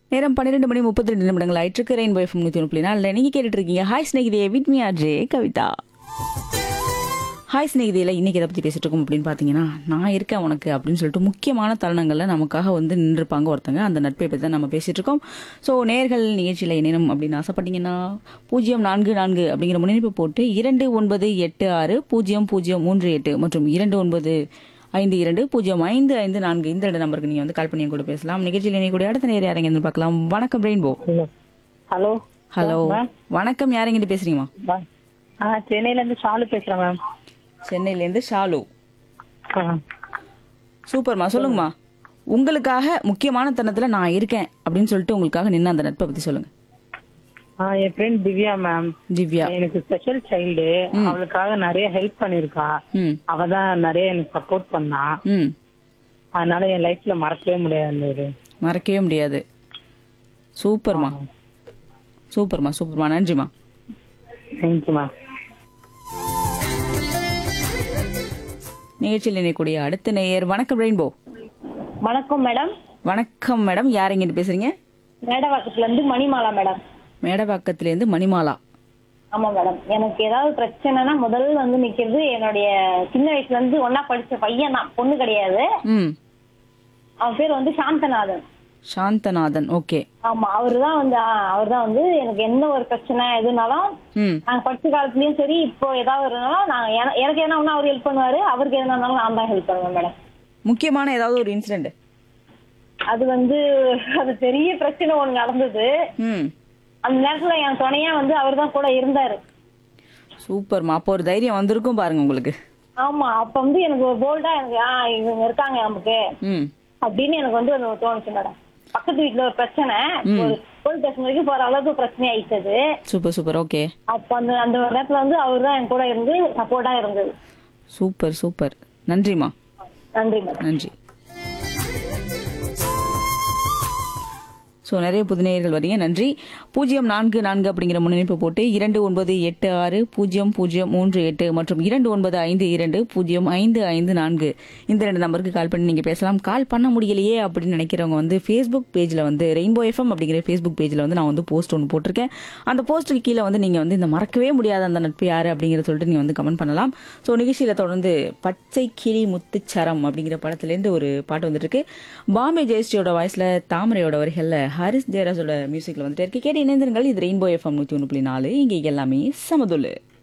நேரம் பன்னிரெண்டு மணி முப்பத்தி ரெண்டு நிமிடங்கள் ஆயிற்றுக்கு ரெயின்போ எஃப்எம் நூற்றி ஒன்று புள்ளி நாலில் நீங்கள் கேட்டுட்டு இருக்கீங்க hi Snehithiye with me R J Kavitha hi ஸ்நேகிதியில் இன்னைக்கு எதை பற்றி பேசிட்டு இருக்கோம் அப்படின்னு பார்த்தீங்கன்னா நான் இருக்கேன் உனக்கு அப்படின்னு சொல்லிட்டு முக்கியமான தருணங்களில் நமக்காக வந்து நின்றுப்பாங்க ஒருத்தங்க அந்த நட்பை பற்றி தான் நம்ம பேசிட்டு இருக்கோம் ஸோ நேர்கள் நிகழ்ச்சியில் இணையணும் அப்படின்னு ஆசைப்பட்டீங்கன்னா பூஜ்ஜியம் நான்கு நான்கு அப்படிங்கிற முன்னிணைப்பு போட்டு இரண்டு ஒன்பது எட்டு ஆறு பூஜ்ஜியம் பூஜ்ஜியம் மூன்று எட்டு மற்றும் இரண்டு ஒன்பது ஐந்து இரண்டு பூஜ்ஜியம் ஐந்து ஐந்து நான்கு இந்த ரெண்டு நம்பருக்கு நீங்கள் வந்து கால் பண்ணி என் கூட பேசலாம் நிகழ்ச்சியில் இணையக்கூடிய அடுத்த நேரம் யாரைங்க பார்க்கலாம் வணக்கம் ரெயின்போ ஹலோ ஹலோ வணக்கம் யாரெங்கிட்ட பேசுறீங்கம்மா மேம் ஆ சென்னையில இருந்து ஷாலு பேசுறேன் மேம் சென்னையிலேருந்து ஷாலு ஆ. சூப்பர்மா சொல்லுங்கம்மா உங்களுக்காக முக்கியமான தருணத்துல நான் இருக்கேன் அப்படின்னு சொல்லிட்டு உங்களுக்காக நின்று அந்த நட்பை பத்தி சொல்லுங்க ஆ என் ஃப்ரெண்ட் திவ்யா மேம் திவ்யா எனக்கு ஸ்பெஷல் சைல்டு அவளுக்காக நிறைய ஹெல்ப் பண்ணிருக்கா ம் அவ தான் நிறைய எனக்கு சப்போர்ட் பண்ணா ம் அதனால என் லைஃப்ல மறக்கவே முடியாது இது. மறக்கவே முடியாது சூப்பர்மா சூப்பர்மா சூப்பர்மா நன்றிம்மா தேங்க்யூ மேம் நிகழ்ச்சியில் இணையக்கூடிய அடுத்த நேயர் வணக்கம் ரெயின்போ வணக்கம் மேடம் வணக்கம் மேடம் யாரெங்கிட்ட பேசுறீங்க மேடவாக்கத்துல இருந்து மணிமாலா மேடம் மேடவாக்கத்திலேருந்து மணிமாலா ஆமா மேடம் எனக்கு ஏதாவது பிரச்சனைனா முதல்ல வந்து நிக்கிறது என்னுடைய சின்ன வயசுல இருந்து ஒன்னா படிச்ச பையன் தான் பொண்ணு கிடையாது ம் அவன் பேர் வந்து சாந்தநாதன் சாந்தநாதன் ஓகே ஆமா அவருதான் வந்து அவர் தான் வந்து எனக்கு எந்த ஒரு பிரச்சனை எதுனாலும் ம் நாங்க படிச்ச காலத்துலயும் சரி இப்போ ஏதாவது இருந்தாலும் நான் என- எனக்கு என்ன ஒண்ணா அவர் ஹெல்ப் பண்ணுவாரு அவருக்கு எதுனா இருந்தாலும் நான் தான் ஹெல்ப் பண்ணுவேன் மேடம் முக்கியமான ஏதாவது ஒரு இன்சிடென்ட் அது வந்து அது பெரிய பிரச்சனை ஒண்ணு நடந்தது ம் அந்த நேரத்துல என் துணையா வந்து அவர் தான் கூட இருந்தாரு சூப்பர்மா அப்போ ஒரு தைரியம் வந்திருக்கும் பாருங்க உங்களுக்கு ஆமா அப்ப வந்து எனக்கு ஒரு போல்டா எனக்கு ஆ இவங்க இருக்காங்க நமக்கு ம் அப்படின்னு எனக்கு வந்து அது தோணுச்சு மேடம் பக்கத்து வீட்டுல ஒரு பிரச்சனை ஒரு போலீஸ் ஸ்டேஷன் வரைக்கும் போற அளவுக்கு பிரச்சனை ஆயிட்டது சூப்பர் சூப்பர் ஓகே அப்ப அந்த அந்த ஒரு நேரத்துல வந்து அவர் தான் என் கூட இருந்து சப்போர்ட்டா இருந்தது சூப்பர் சூப்பர் நன்றிம்மா நன்றி மேடம் நன்றி ஸோ நிறைய புதுநேயர்கள் வரீங்க நன்றி பூஜ்ஜியம் நான்கு நான்கு அப்படிங்கிற முன்னிணைப்பு போட்டு இரண்டு ஒன்பது எட்டு ஆறு பூஜ்ஜியம் பூஜ்ஜியம் மூன்று எட்டு மற்றும் இரண்டு ஒன்பது ஐந்து இரண்டு பூஜ்ஜியம் ஐந்து ஐந்து நான்கு இந்த ரெண்டு நம்பருக்கு கால் பண்ணி நீங்கள் பேசலாம் கால் பண்ண முடியலையே அப்படின்னு நினைக்கிறவங்க வந்து ஃபேஸ்புக் பேஜில் வந்து ரெயின்போ எஃப்எம் அப்படிங்கிற ஃபேஸ்புக் பேஜில் வந்து நான் வந்து போஸ்ட் ஒன்று போட்டிருக்கேன் அந்த போஸ்ட்டுக்கு கீழே வந்து நீங்கள் வந்து இந்த மறக்கவே முடியாத அந்த நட்பு யார் அப்படிங்கிறத சொல்லிட்டு நீங்கள் வந்து கமெண்ட் பண்ணலாம் ஸோ நிகழ்ச்சியில் தொடர்ந்து பச்சை கிளி முத்துச்சரம் அப்படிங்கிற படத்துலேருந்து ஒரு பாட்டு வந்துட்டு இருக்கு பாம்பே ஜெயஸ்ரீயோட வாய்ஸில் தாமரையோட வரிகளில் ஹாரிஸ் ஜெயராஜோட மியூசிக்கில் வந்துட்டு இருக்கு கேட்டு இணைந்திருங்கள் இது ரெயின்போ எஃப்எம் நூற்றி ஒன்று புள்ளி நாலு இங்கே எல்லாமே சமதுல்லு